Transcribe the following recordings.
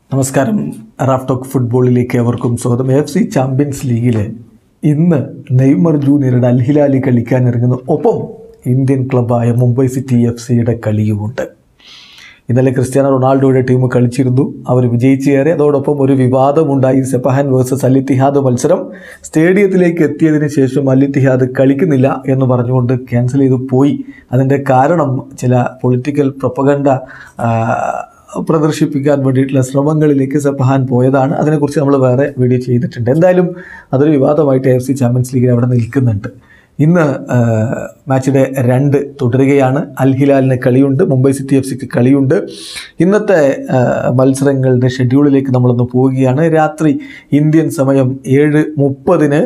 നമസ്കാരം Raf talk ഫുട്ബോളിലേക്ക് അവർക്കും സ്വാഗതം എഫ് സി ചാമ്പ്യൻസ് ലീഗിൽ ഇന്ന് നെയ്മർ ജൂനിയറുടെ അൽഹിലാലി കളിക്കാൻ ഇറങ്ങുന്നു ഒപ്പം ഇന്ത്യൻ ക്ലബ്ബായ മുംബൈ സിറ്റി എഫ് സിയുടെ കളിയുമുണ്ട് ഇന്നലെ ക്രിസ്ത്യാനോ റൊണാൾഡോയുടെ ടീം കളിച്ചിരുന്നു അവർ വിജയിച്ചു കയറി അതോടൊപ്പം ഒരു വിവാദമുണ്ടായി സെപ്പഹാൻ വേഴ്സസ് അലിത്തിഹാദ് മത്സരം സ്റ്റേഡിയത്തിലേക്ക് എത്തിയതിന് ശേഷം അലിത്തിഹാദ് കളിക്കുന്നില്ല എന്ന് പറഞ്ഞുകൊണ്ട് ക്യാൻസൽ ചെയ്തു പോയി അതിൻ്റെ കാരണം ചില പൊളിറ്റിക്കൽ പ്രൊപ്പഗണ്ട പ്രദർശിപ്പിക്കാൻ വേണ്ടിയിട്ടുള്ള ശ്രമങ്ങളിലേക്ക് സെപ്പഹാൻ പോയതാണ് അതിനെക്കുറിച്ച് നമ്മൾ വേറെ വീഡിയോ ചെയ്തിട്ടുണ്ട് എന്തായാലും അതൊരു വിവാദമായിട്ട് എഫ് സി ചാമ്പ്യൻസ് ലീഗിൽ അവിടെ നിൽക്കുന്നുണ്ട് ഇന്ന് ആ, മാച്ചിൻ്റെ രണ്ട് തുടരുകയാണ് അൽ ഹിലാലിന് കളിയുണ്ട് മുംബൈ സിറ്റി എഫ് സിക്ക് കളിയുണ്ട് ഇന്നത്തെ ആ, മത്സരങ്ങളുടെ ഷെഡ്യൂളിലേക്ക് നമ്മളൊന്ന് പോവുകയാണ് രാത്രി ഇന്ത്യൻ സമയം ഏഴ് മുപ്പതിന്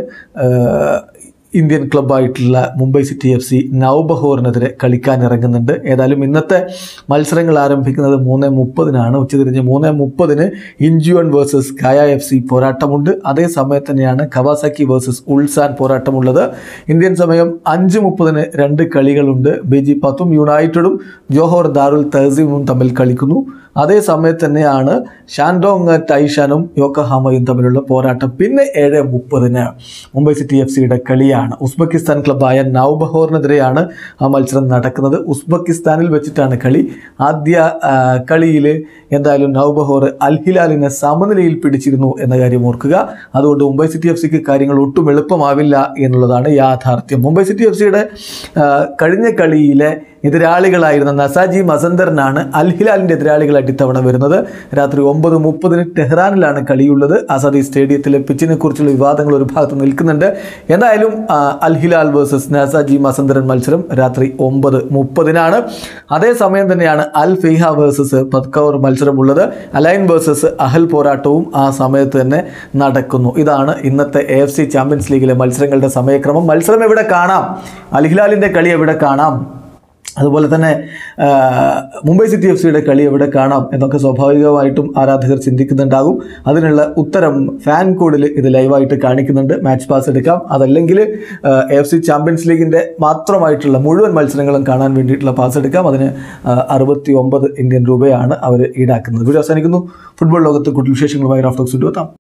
ഇന്ത്യൻ ക്ലബ്ബായിട്ടുള്ള മുംബൈ സിറ്റി എഫ് സി നവബഹോറിനെതിരെ കളിക്കാൻ ഇറങ്ങുന്നുണ്ട് ഏതായാലും ഇന്നത്തെ മത്സരങ്ങൾ ആരംഭിക്കുന്നത് മൂന്ന് മുപ്പതിനാണ് ഉച്ചതിരിഞ്ഞ് മൂന്ന് മുപ്പതിന് Incheon versus Kaya F C പോരാട്ടമുണ്ട് അതേ സമയത്ത് തന്നെയാണ് കവാസാക്കി വേഴ്സസ് ഉൾസാൻ പോരാട്ടമുള്ളത് ഇന്ത്യൻ സമയം അഞ്ച് മുപ്പതിന് രണ്ട് കളികളുണ്ട് ബെജി പത്തും യുണൈറ്റഡും ജോഹോർ ദാറുൽ തഹസീമും തമ്മിൽ കളിക്കുന്നു അതേ സമയത്ത് തന്നെയാണ് ഷാൻഡോങ് ടൈഷാനും യോക്കഹാമയും തമ്മിലുള്ള പോരാട്ടം പിന്നെ ഏഴ് മുപ്പതിന് മുംബൈ സിറ്റി എഫ് സിയുടെ കളിയാണ് ഉസ്ബെക്കിസ്ഥാൻ ക്ലബ്ബായ നൗബഹോറിനെതിരെയാണ് ആ മത്സരം നടക്കുന്നത് ഉസ്ബെക്കിസ്ഥാനിൽ വെച്ചിട്ടാണ് കളി ആദ്യ കളിയിൽ എന്തായാലും നൗബഹോർ അൽ ഹിലാലിനെ സമനിലയിൽ പിടിച്ചിരുന്നു എന്ന കാര്യം ഓർക്കുക അതുകൊണ്ട് മുംബൈ സിറ്റി എഫ് സിക്ക് കാര്യങ്ങൾ ഒട്ടും എളുപ്പമാവില്ല എന്നുള്ളതാണ് യാഥാർത്ഥ്യം മുംബൈ സിറ്റി എഫ് സിയുടെ കഴിഞ്ഞ കളിയിലെ എതിരാളികളായിരുന്ന നസാജി മസന്തറിനാണ് അൽ ഹിലാലിൻ്റെ എതിരാളികളായിട്ട് ഇത്തവണ വരുന്നത് രാത്രി ഒമ്പത് മുപ്പതിന് ടെഹ്റാനിലാണ് കളിയുള്ളത് ആസാദി സ്റ്റേഡിയത്തിലെ പിച്ചിനെ കുറിച്ചുള്ള വിവാദങ്ങൾ ഒരു ഭാഗത്ത് നിൽക്കുന്നുണ്ട് എന്തായാലും ആ, അൽ ഹിലാൽ വേഴ്സസ് നസാജി മസന്തരൻ മത്സരം രാത്രി ഒമ്പത് മുപ്പതിനാണ് അതേസമയം തന്നെയാണ് അൽ ഫിഹ വേഴ്സസ് പത്കൗർ മത്സരമുള്ളത് അലൈൻ വേഴ്സസ് അഹൽ പോരാട്ടവും ആ സമയത്ത് തന്നെ നടക്കുന്നു ഇതാണ് ഇന്നത്തെ എ എഫ് സി ചാമ്പ്യൻസ് ലീഗിലെ മത്സരങ്ങളുടെ സമയക്രമം മത്സരം എവിടെ കാണാം അൽ ഹിലാലിൻ്റെ കളി എവിടെ കാണാം അതുപോലെ തന്നെ ആ, മുംബൈ സിറ്റി എഫ് സിയുടെ കളി എവിടെ കാണാം എന്നൊക്കെ സ്വാഭാവികമായിട്ടും ആരാധകർ ചിന്തിക്കുന്നുണ്ടാകും അതിനുള്ള ഉത്തരം ഫാൻ കോഡിൽ ഇത് ലൈവായിട്ട് കാണിക്കുന്നുണ്ട് മാച്ച് പാസ് എടുക്കാം അതല്ലെങ്കിൽ എഫ് സി ചാമ്പ്യൻസ് ലീഗിൻ്റെ മാത്രമായിട്ടുള്ള മുഴുവൻ മത്സരങ്ങളും കാണാൻ വേണ്ടിയിട്ടുള്ള പാസ് എടുക്കാം അതിന് അറുപത്തി ഒമ്പത് ഇന്ത്യൻ രൂപയാണ് അവർ ഈടാക്കുന്നത് വീഡിയോ അവസാനിക്കുന്നു ഫുട്ബോൾ ലോകത്ത് കൂടുതൽ വിശേഷങ്ങളുമായി റാഫ്റ്റോക്സ് എത്താം